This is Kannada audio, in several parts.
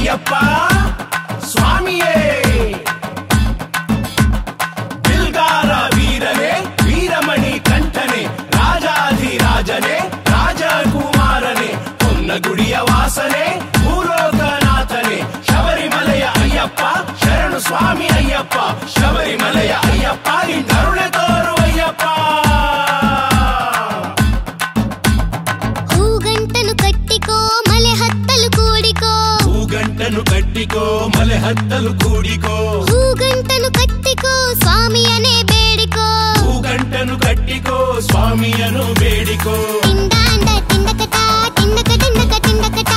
ಅಯ್ಯಪ್ಪ ಸ್ವಾಮಿಯೇ ಬಿಲ್ಗಾರ ವೀರನೇ ವೀರಮಣಿ ಕಂಠನೆ ರಾಜಾಧಿರಾಜನೇ ರಾಜಕುಮಾರನೇ ಹೊನ್ನಗುಡಿಯ ವಾಸನೆ ಭೂಲೋಕನಾಥನೆ ಶಬರಿಮಲೆಯ ಅಯ್ಯಪ್ಪ ಶರಣು ಸ್ವಾಮಿ ಅಯ್ಯಪ್ಪ ಶಬರಿಮಲೆಯ ಅಯ್ಯಪ್ಪ ನೀ ಕರುಣೆ ತೋರು ಅಯ್ಯಪ್ಪ ಹೂಗಂಟನು ಕಟ್ಟಿಕೋ ಮಲೆ ಹತ್ತಲು ಕೂಡಿಕೋ ಹೂಗಂಟನು ಕಟ್ಟಿಕೋ ಮಲೆ ಹತ್ತಲು ಕೂಡಿಕೋ ಹೂಗಂಟನು ಕಟ್ಟಿಕೋ ಸ್ವಾಮಿಯನೇ ಬೇಡಿಕೋ ಹೂಗಂಟನು ಕಟ್ಟಿಕೋ ಸ್ವಾಮಿಯನು ಬೇಡಿಕೋ ತಿಂದಾಂಡ ತಿಂಡಕಟ ತಿಂಡಕ ತಿಂಡಕ ತಿಂಡಕಟ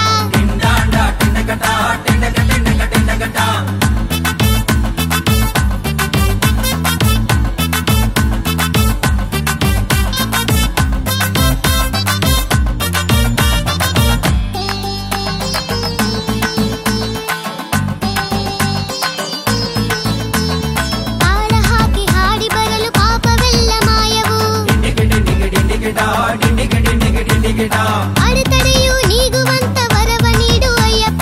ತಾಳ ಹಾಕಿ ಹಾಡಿ ಬರಲು ಪಾಪವೆಲ್ಲ ಮಾಯವು ಅಡೆತಡೆಯು ನೀಗುವಂತ ವರವ ನೀಡು ಅಯ್ಯಪ್ಪ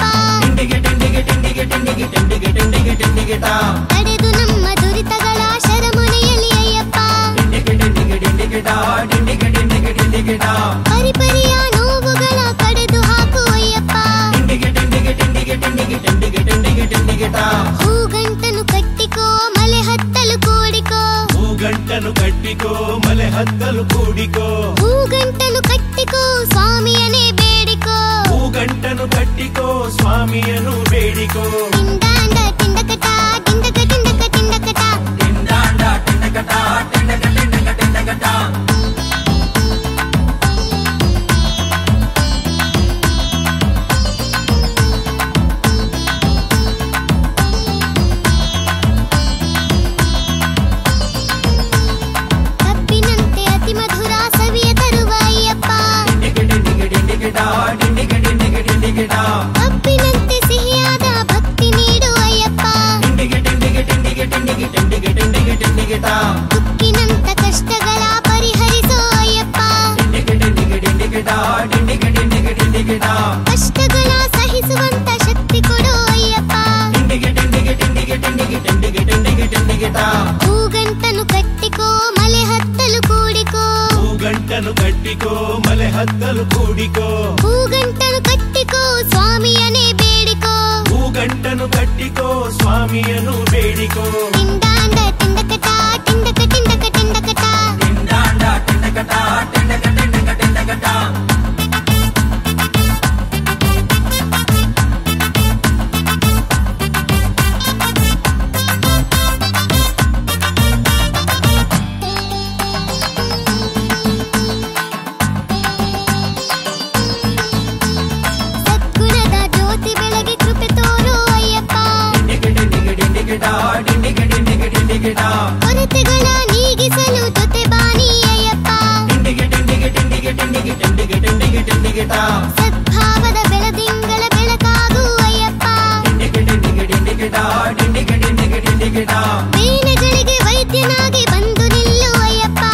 ತಡೆದು ನಮ್ಮ ದುರಿತಗಳ ಶರಮುನೆಯಲ್ಲಿ ಅಯ್ಯಪ್ಪ ಪರಿಪರಿಯ ನೋವುಗಳ ಕಡೆದು ಹಾಕು ಅಯ್ಯಪ್ಪ ಹೂಗಂಟನು ಕಟ್ಟಿಕೋ ಮಲೆ ಹತ್ತಲು ಕೂಡಿಕೋ ಹೂಗಂಟನು ಕಟ್ಟಿಕೋ ಮಲೆ ಹತ್ತಲು ಕೂಡಿಕೋ ಹೂಗಂಟನು ಕಟ್ಟಿಕೋ ಸ್ವಾಮಿಯನೇ ಬೇಡಿಕೋ ಹೂಗಂಟನು ಕಟ್ಟಿಕೋ ಸ್ವಾಮಿಯನು ಬೇಡಿಕೋ ತಿಂದಾಂಡ ತಿಂಡಕಟ ತಿಂಡಕ ತಿಂಡಕ ತಿಂಡಕಟ ಕಬ್ಬಿನಂತೆ ಅತಿ ಮಧುರ ಸವಿಯ ತರುವ ಅಯ್ಯಪ್ಪ ಕಬ್ಬಿನಂತೆ ಸಿಹಿಯಾದ ಭಕ್ತಿ ನೀಡು ಅಯ್ಯಪ್ಪ ತುಕ್ಕಿನಂತ ಕಷ್ಟಗಳ ಪರಿಹರಿಸೋ ಅಯ್ಯಪ್ಪ ಕಷ್ಟಗಳ ಸಹಿಸುವಂತ ಶಕ್ತಿ ಕೊಡು ಅಯ್ಯಪ್ಪ ಹೂಗಂಟನು ಕಟ್ಟಿಕೋ ಮಲೆ ಹತ್ತಲು ಕೂಡಿಕೋ ಹೂಗಂಟನು ಕಟ್ಟಿಕೋ ಮಲೆ ಹತ್ತಲು ಕೂಡಿಕೋ ಹೂಗಂಟನು ಕಟ್ಟಿಕೋ ಸ್ವಾಮಿಯನೇ ಬೇಡಿಕೋ ಹೂಗಂಟನು ಕಟ್ಟಿಕೋ ಸ್ವಾಮಿಯನು ಬೇಡಿಕೋ ತಿಂದಾಂಡ ತಿಂಡಕಟ ತಿಂಡಕ ತಿಂಡಕ ತಿಂಡಕಟ ಸದ್ಗುಣದ ಜ್ಯೋತಿ ಬೆಳಗಿ ಕೃಪೆ ತೋರು ಅಯ್ಯಪ್ಪ ಕೊರತೆಗಳ ನೀಗಿಸಲು ಜೊತೆ ಬಾನಿ ಅಯ್ಯಪ್ಪ ಸದ್ಭಾವದ ಬೆಳದಿಂಗಳ ಬೆಳಕಾಗು ಅಯ್ಯಪ್ಪ ಬೇನೆಗಳಿಗೆ ವೈದ್ಯನಾಗಿ ಬಂದು ನಿಲ್ಲು ಅಯ್ಯಪ್ಪ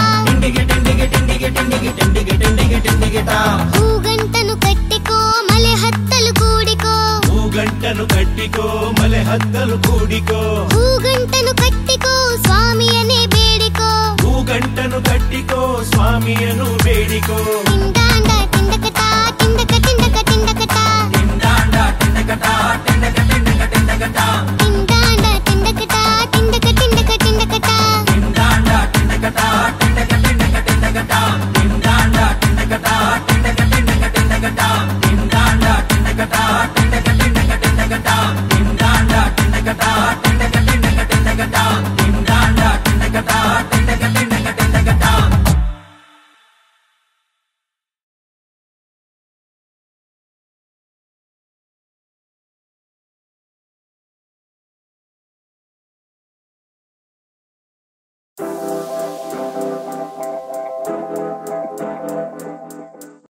ಹೂಗಂಟನು ಕಟ್ಟಿಕೋ ಮಲೆ ಹತ್ತಲು ಕೂಡಿಕೋ ಹೂಗಂಟನು ಕಟ್ಟಿಕೋ ಮಲೆ ಹತ್ತಲು ಕೂಡಿಕೋ ಹೂಗಂಟನು ಕಟ್ಟಿಕೋ ಸ್ವಾಮಿಯನೇ ಬೇಡಿಕೋ ಹೂಗಂಟನು ಕಟ್ಟಿಕೋ ಸ್ವಾಮಿಯನು ಬೇಡಿಕೋ ತಿಂದಾಂಡ ತಿಂಡಕಟ ತಿಂಡಕ ತಿಂಡಕ